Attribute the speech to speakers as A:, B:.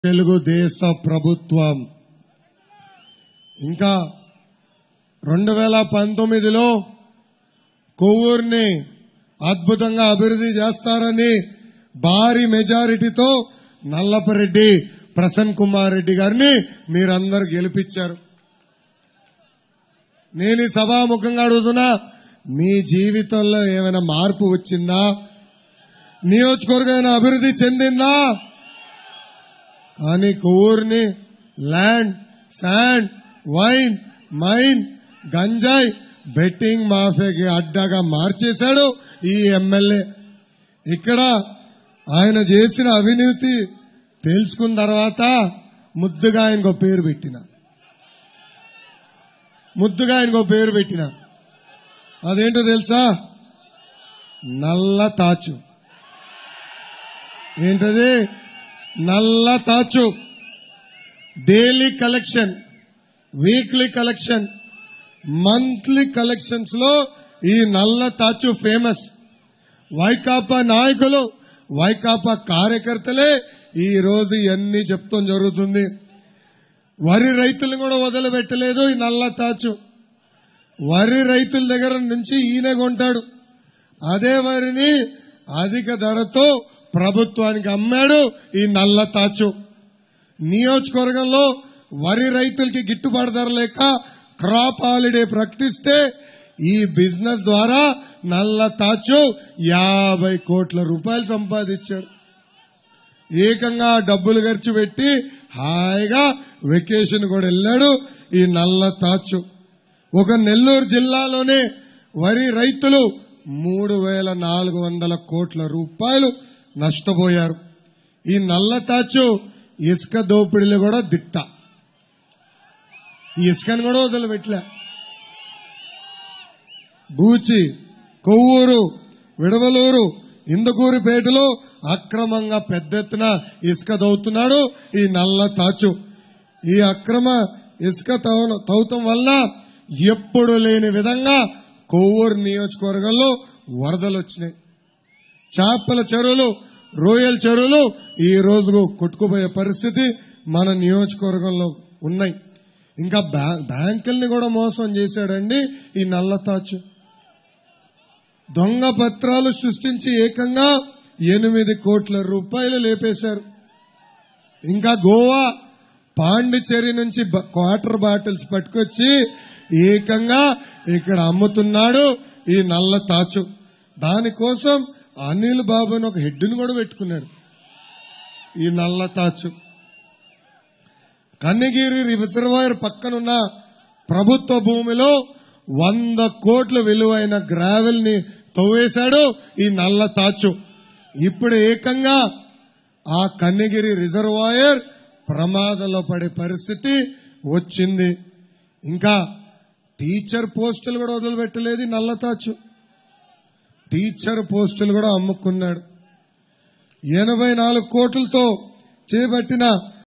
A: తెలుగుదేశ ప్రభుత్వం ఇంకా రెండు వేల పంతొమ్మిదిలో కొవ్వూరుని అద్భుతంగా అభివృద్ధి చేస్తారని భారీ మెజారిటీతో నల్లపరెడ్డి ప్రసన్ కుమార్ రెడ్డి గారిని మీరందరూ గెలిపించారు నేను ఈ సభాముఖంగా అడుగుతున్నా మీ జీవితంలో ఏమైనా మార్పు వచ్చిందా నియోజకవర్గం అభివృద్ధి చెందిందా కానీ కొవ్వూరుని ల్యాండ్ శాండ్ వైన్ మైన్ గంజాయి బెట్టింగ్ మాఫియాకి అడ్డాగా మార్చేశాడు ఈ ఎమ్మెల్యే ఇక్కడ ఆయన చేసిన అవినీతి తెలుసుకున్న తర్వాత ముద్దుగా ఆయనకు పేరు పెట్టిన ముద్దుగా ఆయనకు పేరు పెట్టిన అదేంటో తెలుసా నల్ల తాచు ఏంటది నల్ల తాచు daily collection weekly collection monthly collections లో ఈ నల్ల తాచు ఫేమస్ వైకాపా నాయకులు వైకాపా కార్యకర్తలే ఈ రోజు ఇవన్నీ చెప్తాం జరుగుతుంది వరి రైతులను కూడా వదిలిపెట్టలేదు ఈ నల్ల తాచు వరి రైతుల దగ్గర నుంచి ఈయన కొంటాడు అదే వరిని అధిక ధరతో ప్రభుత్వానికి అమ్మాడు ఈ నల్ల తాచు నియోజకవర్గంలో వరి రైతులకి గిట్టుబాటు ధర లేక క్రాప్ హాలిడే ప్రకటిస్తే ఈ బిజినెస్ ద్వారా నల్ల తాచు యాభై కోట్ల రూపాయలు సంపాదించాడు ఏకంగా డబ్బులు ఖర్చు పెట్టి హాయిగా వెకేషన్ కూడా వెళ్ళాడు ఈ నల్ల తాచు ఒక నెల్లూరు జిల్లాలోనే వరి రైతులు మూడు వేల నాలుగు వందల కోట్ల రూపాయలు నష్టపోయారు ఈ నల్ల తాచు ఇసుక దోపిడీలు కూడా దిట్ట ఈ ఇసుకను కూడా వదిలిపెట్టలే బూచి కొవ్వూరు విడవలూరు ఇందుకూరిపేటలో అక్రమంగా పెద్ద ఎత్తున ఇసుక దవ్వుతున్నాడు ఈ నల్ల తాచు ఈ అక్రమ ఇసుక తవ్వ- తవ్వటం వల్ల ఎప్పుడు లేని విధంగా కొవ్వూరు నియోజకవర్గంలో వరదలు వచ్చినాయి చేపల చెరువులు రొయ్యల చెరువులు ఈ రోజు కొట్టుకుపోయే పరిస్థితి మన నియోజకవర్గంలో ఉన్నాయి ఇంకా బ్యా- బ్యాంకుల్ని కూడా మోసం చేశాడండి ఈ నల్ల తాచు దొంగ పత్రాలు సృష్టించి ఏకంగా ఎనిమిది కోట్ల రూపాయలు లేపేశారు ఇంకా గోవా పాండిచేరి నుంచి బ- వాటర్ బాటిల్స్ పట్టుకొచ్చి ఏకంగా ఇక్కడ అమ్ముతున్నాడు ఈ నల్ల తాచు దానికోసం అనిల్ బాబు అని ఒక హెడ్ని కూడా పెట్టుకున్నాడు ఈ నల్ల తాచు కన్నగిరి రిజర్వాయర్ పక్కనున్న ప్రభుత్వ భూమిలో వంద కోట్ల విలువైన గ్రావెల్ ని తవ్వేశాడు ఈ నల్ల తాచు ఇప్పుడు ఏకంగా ఆ కన్నగిరి రిజర్వాయర్ ప్రమాదంలో పడే పరిస్థితి వచ్చింది ఇంకా టీచర్ పోస్టులు కూడా వదిలిపెట్టలేదు ఈ నల్ల తాచు టీచర్ పోస్టులు కూడా అమ్ముకున్నాడు ఎనభై నాలుగు కోట్లతో చేపట్టిన